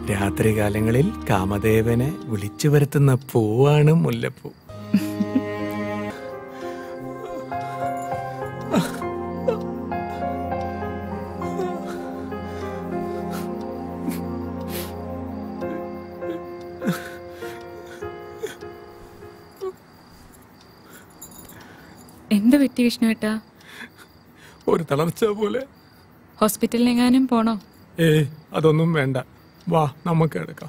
രാത്രികാലങ്ങളിൽ കാമദേവനെ വിളിച്ചു വരുത്തുന്ന പൂവാണ് മുല്ലപ്പൂ എന്ത് പറ്റി വിഷ്ണുവേട്ടാ ഒരു തളർച്ച പോലെ ഹോസ്പിറ്റലിലെങ്ങാനും പോണോ ഏ അതൊന്നും വേണ്ട വാ നമുക്ക് എടുക്കാം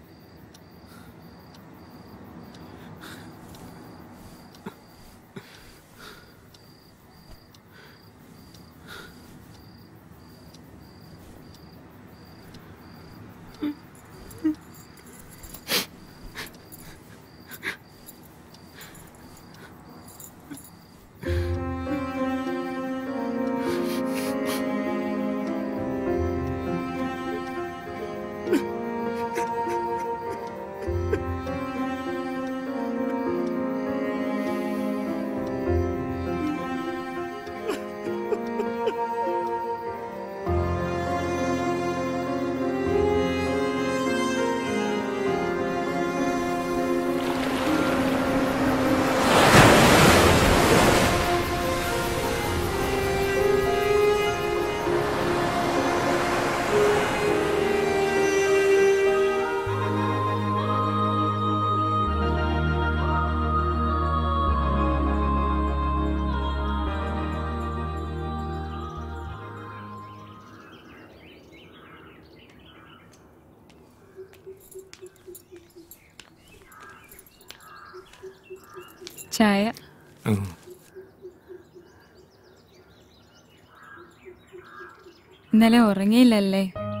ചായ ഉം. ഇന്നലെ ഉറങ്ങിയില്ലല്ലേ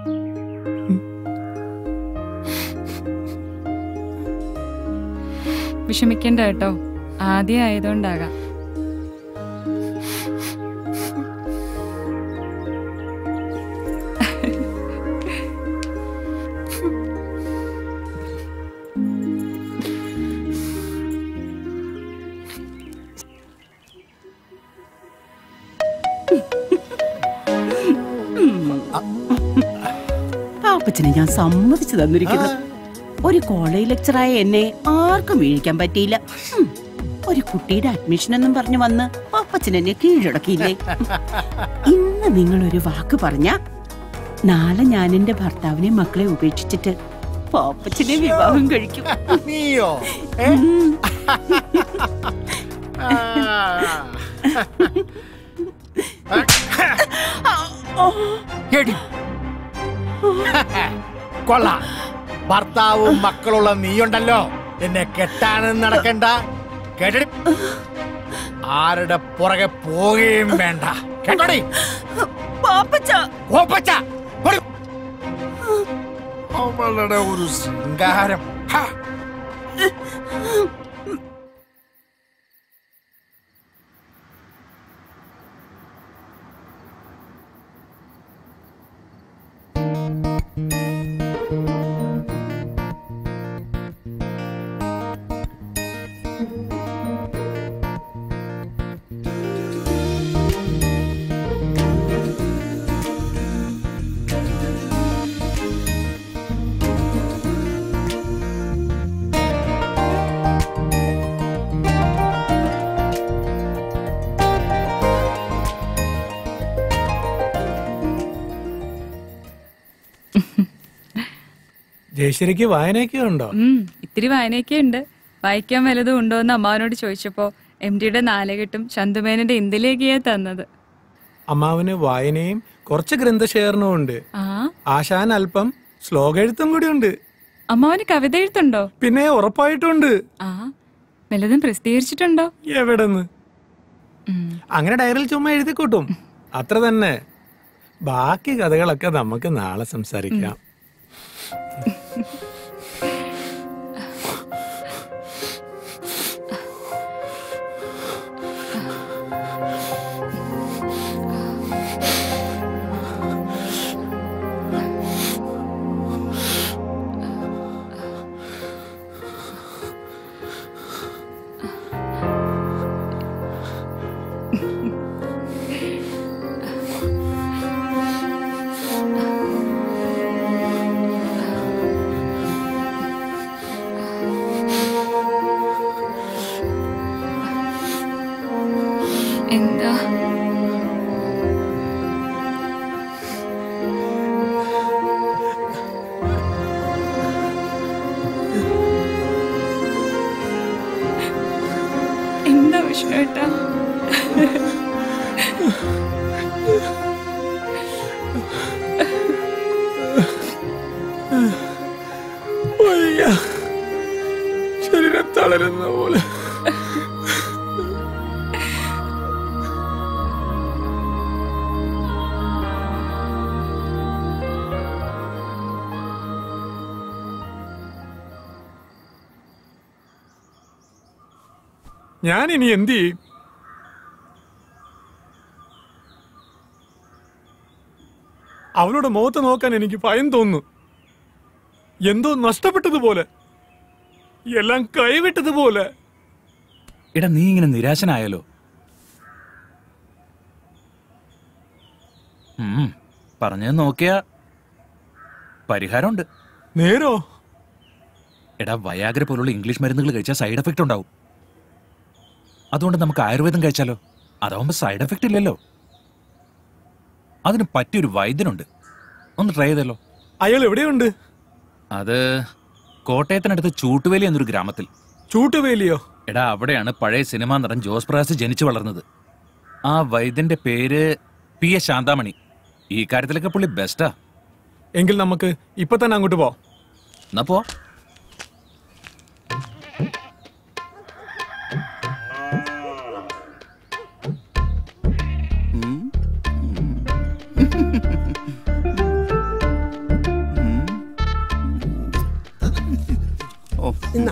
വിഷമിക്കണ്ട കേട്ടോ ആദ്യം ആയതുകൊണ്ടാകാം പാപ്പച്ചനെ ഞാൻ സമ്മതിച്ചു തന്നിരിക്കുന്നു ഒരു കോളേജ് ലെക്ചറായ എന്നെ ആർക്കും വീഴിക്കാൻ പറ്റിയില്ല ഉം. ഒരു കുട്ടിയുടെ അഡ്മിഷൻ എന്നും പറഞ്ഞു വന്ന് പാപ്പച്ചൻ എന്നെ കീഴടക്കിയില്ലേ ഇന്ന് നിങ്ങൾ ഒരു വാക്ക് പറഞ്ഞ നാളെ ഞാൻ എന്റെ ഭർത്താവിനെ മക്കളെ ഉപേക്ഷിച്ചിട്ട് പാപ്പച്ചനെ വിവാഹം കഴിക്കും നീയോ ഏ? എടി. കൊള്ളാം ഭർത്താവും മക്കളുള്ള നീയുണ്ടല്ലോ എന്നെ കെട്ടാനും നടക്കണ്ട കേട്ടടി ആരുടെ പുറകെ പോവുകയും വേണ്ട കേട്ടോടി പാപ്പച്ച ഓപ്പച്ച കൊടു. അവളുടെ ഒരു ശൃംഗാരം ഹാ. ജയശ്രീക്ക് വായനയൊക്കെ ഉണ്ടോ ഉം ഇത്തിരി വായനയൊക്കെ ഉണ്ട് വായിക്കാൻ വല്ലതും ഉണ്ടോ എന്ന് അമ്മാവനോട് ചോദിച്ചപ്പോ എം ഡിയുടെ നാലകെട്ടും ചന്തുമേനന്റെ ഇന്ത്യയിലേക്കാ തന്നത് അമ്മാവന് വായനയും കുറച്ച് ഗ്രന്ഥശേഖരണവും ഉണ്ട് ആ ആശാൻ അല്പം ശ്ലോക എഴുത്തും കൂടി ഉണ്ട് അമ്മാവന് കവിത എഴുത്തുണ്ടോ പിന്നെ ഉറപ്പായിട്ടുണ്ട് ആ വല്ലതും പ്രസിദ്ധീകരിച്ചിട്ടുണ്ടോ എവിടെന്ന് ഉം. അങ്ങനെ ഡയറിയിൽ ചുമ്മാ എഴുതി കൂട്ടും അത്ര തന്നെ ബാക്കി കഥകളൊക്കെ നമുക്ക് നാളെ സംസാരിക്കാം വിഷ്ണുവേട്ടാ വയ്യ. ശരീരം തളരുന്ന പോലെ ഞാൻ ഇനി എന്ത് ചെയ്യും അവളുടെ മുഖത്ത് നോക്കാൻ എനിക്ക് ഭയം തോന്നുന്നു എന്തോ നഷ്ടപ്പെട്ടതുപോലെ എല്ലാം കൈവിട്ടതുപോലെ എടാ നീ ഇങ്ങനെ നിരാശനായാലോ ഉം, പറഞ്ഞത് നോക്കിയാ പരിഹാരമുണ്ട് നേരോ എടാ വയാഗ്ര പോലുള്ള ഇംഗ്ലീഷ് മരുന്നുകൾ കഴിച്ചാൽ സൈഡ് എഫക്റ്റ് ഉണ്ടാവും അതുകൊണ്ട് നമുക്ക് ആയുർവേദം കഴിച്ചാലോ അതാവുമ്പോ സൈഡ് എഫക്റ്റ് ഇല്ലല്ലോ അതിന് പറ്റിയൊരു വൈദ്യനുണ്ട് ഒന്ന് ട്രൈ ചെയ്തല്ലോ അയാൾ എവിടെയുണ്ട് അത് കോട്ടയത്തിനടുത്ത് ചൂട്ടുവേലി എന്നൊരു ഗ്രാമത്തിൽ ചൂട്ടുവേലിയോ എടാ അവിടെയാണ് പഴയ സിനിമാ നടൻ ജോസ് പ്രകാശ് ജനിച്ചു വളർന്നത് ആ വൈദ്യന്റെ പേര് പി എസ് ശാന്താമണി ഈ കാര്യത്തിലൊക്കെ പുള്ളി ബെസ്റ്റാ എങ്കിൽ നമുക്ക് ഇപ്പൊ തന്നെ അങ്ങോട്ട് പോ എന്നാ പോ ഓ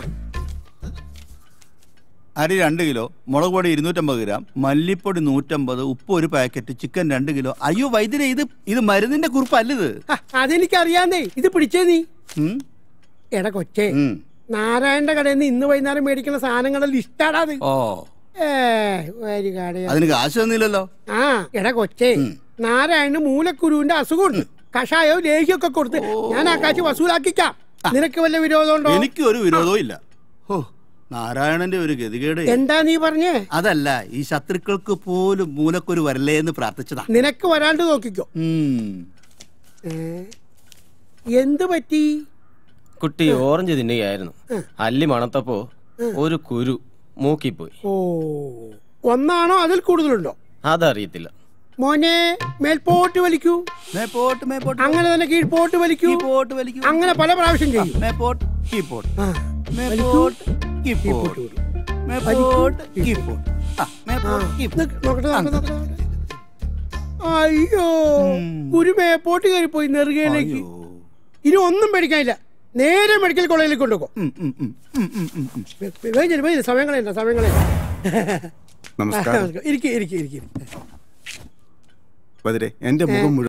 അരി രണ്ട് കിലോ മുളക് പൊടി ഇരുന്നൂറ്റമ്പത് ഗ്രാം മല്ലിപ്പൊടി നൂറ്റമ്പത് ഉപ്പ് ഒരു പാക്കറ്റ് ചിക്കൻ രണ്ട് കിലോ അയ്യോ വൈദ്യരെ ഇത് ഇത് മരുന്നിന്റെ കുറിപ്പല്ലത് ഹ, അതെനിക്കറിയാന്നേ ഇത് പിടിച്ചേ നീ ഉം, എടാ കൊച്ചേ ഉം. നാരായണന്റെ കടയിൽ നിന്ന് ഇന്ന് വൈകുന്നേരം മേടിക്കുന്ന സാധനങ്ങളുടെ ലിസ്റ്റാടാ അത് ഓ ഏ ഒരു കടയാ അതിന് കാശ് തന്നില്ലല്ലോ ആ എടാ കൊച്ചേ നാരായണന് മൂലക്കുരുവിന്റെ അസുഖമുണ്ട് കഷായവും ലേഹ്യമൊക്കെ കൊടുത്ത് ഞാൻ ആ കാശ് വസൂലാക്കിക്കാം നിനക്ക് വല്ല വിരോധമുണ്ടോ എനിക്ക് ഒരു വിരോധവും ഇല്ല ഓ നാരായണന്റെ ഒരു ഗതികേട് എന്താ നീ പറഞ്ഞേ അതല്ല ഈ ശത്രുക്കൾക്ക് പോലും മൂലക്കൊരു വരലേ എന്ന് പ്രാർത്ഥിച്ചതാ നിനക്ക് വരാണ്ട് നോക്കിക്കോ ഉം. ഏ, എന്ത് പറ്റി കുട്ടി ഓറഞ്ച് തിന്നുകയായിരുന്നു അല്ലി മണത്തപ്പോ ഒരു കുരു മൂക്കിപ്പോയി ഓ ഒന്നാണോ അതിൽ കൂടുതലുണ്ടോ അതറിയത്തില്ല മോനെ മേൽപോട്ട് വലിക്കൂ മേപ്പോട്ട് മേപ്പോട്ട് അങ്ങനെ തന്നെ കീഴ്പോട്ട് വലിക്കൂ കീപ്പോട്ട് വലിക്കൂ അങ്ങനെ പല പ്രാവശ്യം ചെയ്യും മേപ്പോട്ട് കീപ്പോട്ട് ആ, മേപ്പോട്ട് കീഴ്പോട്ട് കീപ്പോട്ട് വിടും. മേപ്പോട്ട് കീപ്പോട്ട് ആ മേപ്പോട്ട് കീപ്പോട്ട് നിക്ക്, നോക്കട്ടെ, നോക്കട്ടെ, നോക്കട്ടെ. അയ്യോ ഒരു മേപ്പോട്ട് കയറി പോയി നെറുകയിലേക്ക് അയ്യോ. ഇനി ഒന്നും പേടിക്കാനില്ല നേരെ മെഡിക്കൽ കോളേജിലേക്ക് കൊണ്ടുപോകും ഉം, ഉം, ഉം, ഉം, ഉം, ഉം, ഉം. വേഗം സമയം കളയണ്ട സമയം കളയണ്ട നമസ്കാരം ഇരിക്കും ഇരിക്കും ഇരിക്കും ബദിരെ എന്റെ മുഖം മുഴുവൻ